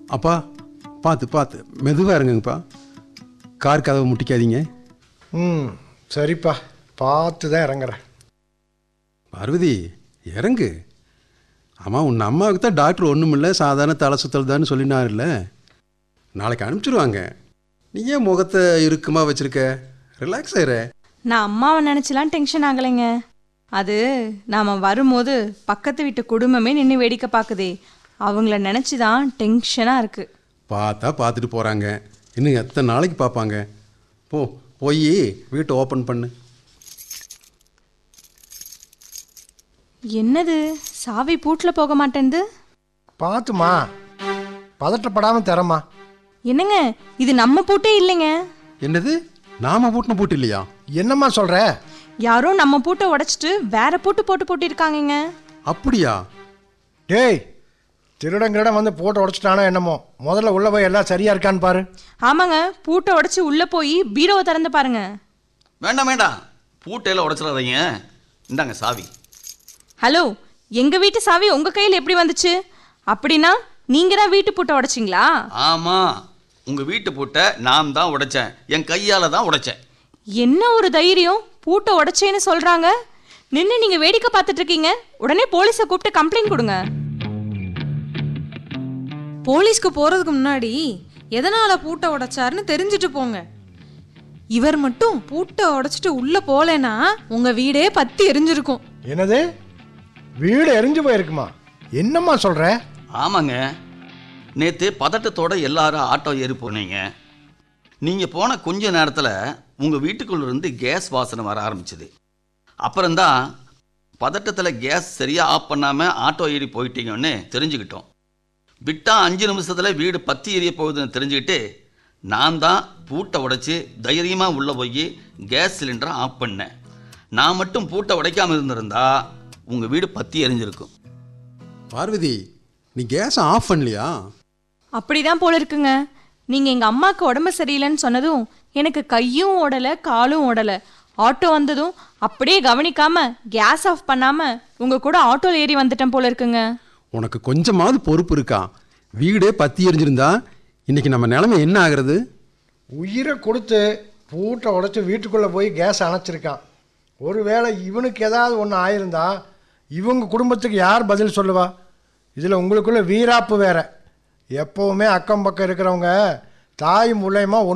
அப்பா பார்த்து பார்த்து மெதுவாக இறங்குங்கப்பா கார் கதவை முட்டிக்காதீங்க ம் சரிப்பா பார்த்து தான் இறங்குறேன் பார்வதி இறங்கு ஆமாம் உன் அம்மாவுக்கு தான் டாக்டர் ஒன்றும் இல்லை சாதாரண தலை சுத்தல் தான் சொல்லினார்ல நாளைக்கு அனுப்பிச்சிடுவாங்க நீ ஏன் முகத்தை இறுக்கமாக வச்சிருக்க ரிலாக்ஸ் ஆயிர நான் அம்மாவை நினச்சிலாம் டென்ஷன் ஆகலைங்க அது நாம் வரும்போது பக்கத்து வீட்டு குடும்பமே நின்று வேடிக்கை பார்க்குதே அவங்கள நினச்சி தான் டென்ஷனாக இருக்குது பார்த்தா பார்த்துட்டு போகிறாங்க இன்னும் எத்தனை நாளைக்கு பார்ப்பாங்க போ போய் வீட்டை ஓப்பன் பண்ணு என்னது சாவி பூட்டில் போக மாட்டேன்து பார்த்துமா பதட்டப்படாமல் தரமா என்னங்க இது நம்ம பூட்டே இல்லைங்க என்னது நாம பூட்டின பூட்டு இல்லையா என்னம்மா சொல்கிற யாரோ நம்ம பூட்டை உடைச்சிட்டு வேற பூட்டு போட்டு போட்டிருக்காங்கங்க அப்படியா டேய் திருடங்கிடம் வந்து போட்டு உடச்சிட்டானோ என்னமோ முதல்ல உள்ளே போய் எல்லாம் சரியாக இருக்கான்னு பாரு ஆமாங்க பூட்டை உடைச்சி உள்ளே போய் பீரோவை திறந்து பாருங்க வேண்டாம் வேண்டாம் பூட்டையில் உடச்சிடாதீங்க இந்தாங்க சாவி ஹலோ எங்கள் வீட்டு சாவி உங்கள் கையில் எப்படி வந்துச்சு அப்படின்னா நீங்கள் தான் வீட்டு பூட்டை உடைச்சிங்களா ஆமாம் உங்கள் வீட்டு பூட்டை நான் தான் உடைச்சேன் என் கையால் தான் உடைச்சேன் என்ன ஒரு தைரியம் பூட்டை உடைச்சேன்னு சொல்றாங்க நின்று நீங்க வேடிக்கை பார்த்துட்டு இருக்கீங்க உடனே போலீஸை கூப்பிட்டு கம்ப்ளைண்ட் கொடுங்க போலீஸ்க்கு போறதுக்கு முன்னாடி எதனால பூட்டை உடைச்சாருன்னு தெரிஞ்சுட்டு போங்க இவர் மட்டும் பூட்டை உடைச்சிட்டு உள்ள போலேன்னா உங்க வீடே பத்தி எரிஞ்சிருக்கும் என்னது வீடு எரிஞ்சு போயிருக்குமா என்னம்மா சொல்கிற ஆமாங்க நேற்று பதட்டத்தோட எல்லாரும் ஆட்டோ ஏறி போனீங்க நீங்கள் போன கொஞ்ச நேரத்தில் உங்கள் வீட்டுக்குள்ள இருந்து கேஸ் வாசனை வர ஆரம்பிச்சது அப்புறம்தான் பதட்டத்தில் கேஸ் சரியாக ஆஃப் பண்ணாமல் ஆட்டோ ஏறி போயிட்டீங்கன்னு தெரிஞ்சுக்கிட்டோம் விட்டா அஞ்சு நிமிஷத்தில் வீடு பத்தி எரிய போகுதுன்னு தெரிஞ்சுக்கிட்டு நான் தான் பூட்டை உடைச்சி தைரியமாக உள்ளே போய் கேஸ் சிலிண்டரை ஆஃப் பண்ணேன் நான் மட்டும் பூட்டை உடைக்காமல் இருந்திருந்தா உங்கள் வீடு பத்தி எரிஞ்சிருக்கும் பார்வதி நீ கேஸை ஆஃப் பண்ணலையா அப்படிதான் போல இருக்குங்க நீங்க எங்க அம்மாக்கு உடம்பு சரியில்லைன்னு சொன்னதும் எனக்கு கையும் ஓடல காலும் ஓடல ஆட்டோ வந்ததும் அப்படியே கவனிக்காம கேஸ் ஆஃப் பண்ணாம உங்க கூட ஆட்டோல ஏறி வந்துட்டேன் போல இருக்குங்க உனக்கு கொஞ்சமாவது பொறுப்பு இருக்கா வீடே பத்தி எரிஞ்சிருந்தா இன்னைக்கு நம்ம நிலைமை என்ன ஆகுறது உயிரை கொடுத்து பூட்டை உடைச்சி வீட்டுக்குள்ளே போய் கேஸ் அணைச்சிருக்கான் ஒருவேளை இவனுக்கு ஏதாவது ஒன்று ஆயிருந்தா இவங்க குடும்பத்துக்கு யார் பதில் சொல்லுவா இதில் உங்களுக்குள்ள வீராப்பு வேற எப்போவுமே அக்கம் பக்கம் இருக்கிறவங்க தாய் மூலயமா